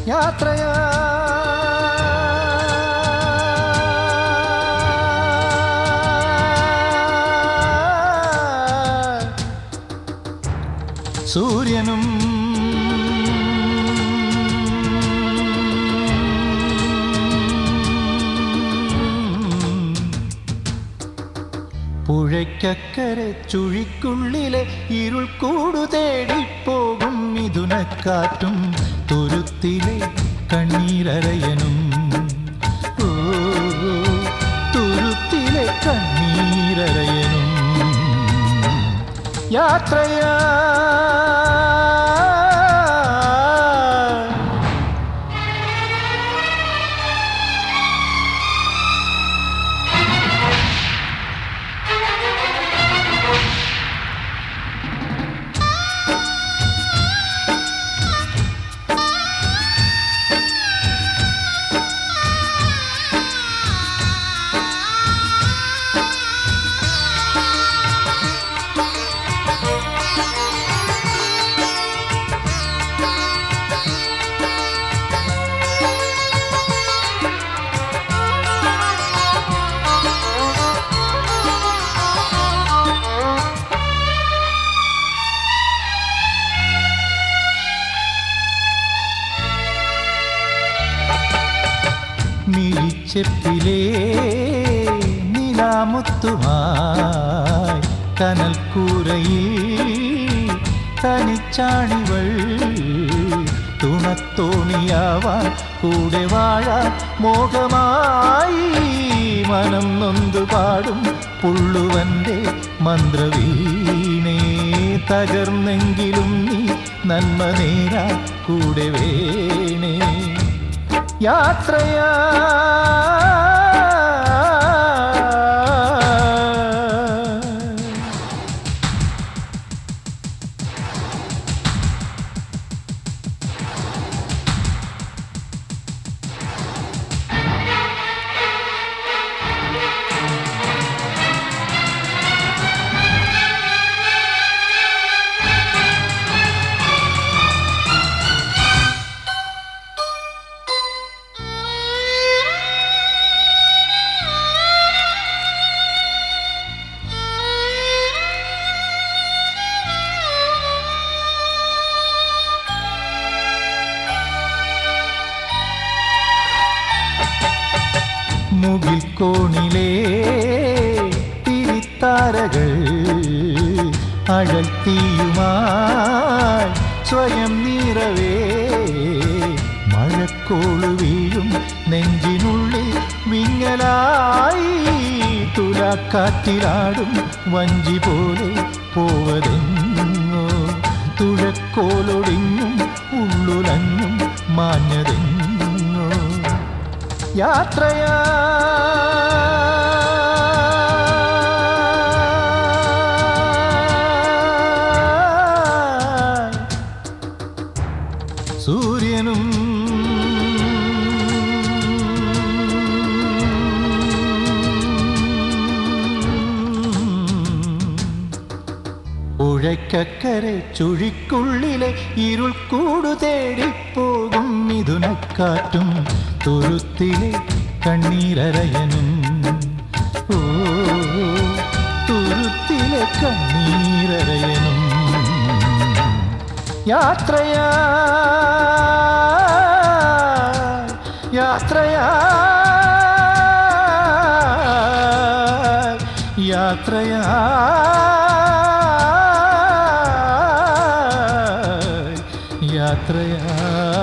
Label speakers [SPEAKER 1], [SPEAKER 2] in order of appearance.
[SPEAKER 1] യാത്രയാ സൂര്യനും പുഴയ്ക്കക്കരെ ചുഴിക്കുള്ളിലെ ഇരുൾ കൂടു തേടിപ്പോകും മിഥുനക്കാറ്റും തുരുത്തിലെ കണ്ണീരരയനും ഓ തുരുത്തിലെ കണ്ണീരരയനും യാത്രയാ മിഴിച്ചെപ്പിലേ നിലാമുത്തുമായി കനൽക്കൂരയിൽ തനിച്ചാണിവൾ തുണത്തോണിയാവാൻ കൂടെ വാഴാൻ മോഹമായി മനം നൊന്തു പാടും പുള്ളുവന്റെ മന്ത്രവീണേ തകർന്നെങ്കിലും നീ നന്മ നേരാ കൂടെ വേണേ യാത്രയാ മുകിൽ കോണിലേ തിരിത്താരകൾ അഴൽത്തീയുമായി സ്വയം നീറവേ മഴക്കോളു വീഴും നെഞ്ചിനുള്ളിൽ വിങ്ങലായി തുലാക്കാറ്റിലാടും വഞ്ചി പോലെ പോവതെങ്ങോ തുഴക്കോലൊടിങ്ങും ഉള്ളുലങ്ങും മാഞ്ഞതെങ്ങോ യാത്രയാ സൂര്യനും ഉഴക്കക്കരെ ചുഴിക്കുള്ളിലെ ഇരുൾ കൂടു തേടിപ്പോകും മിഥുനക്കാറ്റും തുരുത്തിലെ കണ്ണീരരയനും ഓ തുരുത്തിലെ കണ്ണീരരയനും യാത്രയാ യാത്രയാ യാത്രയാ യാത്രയാ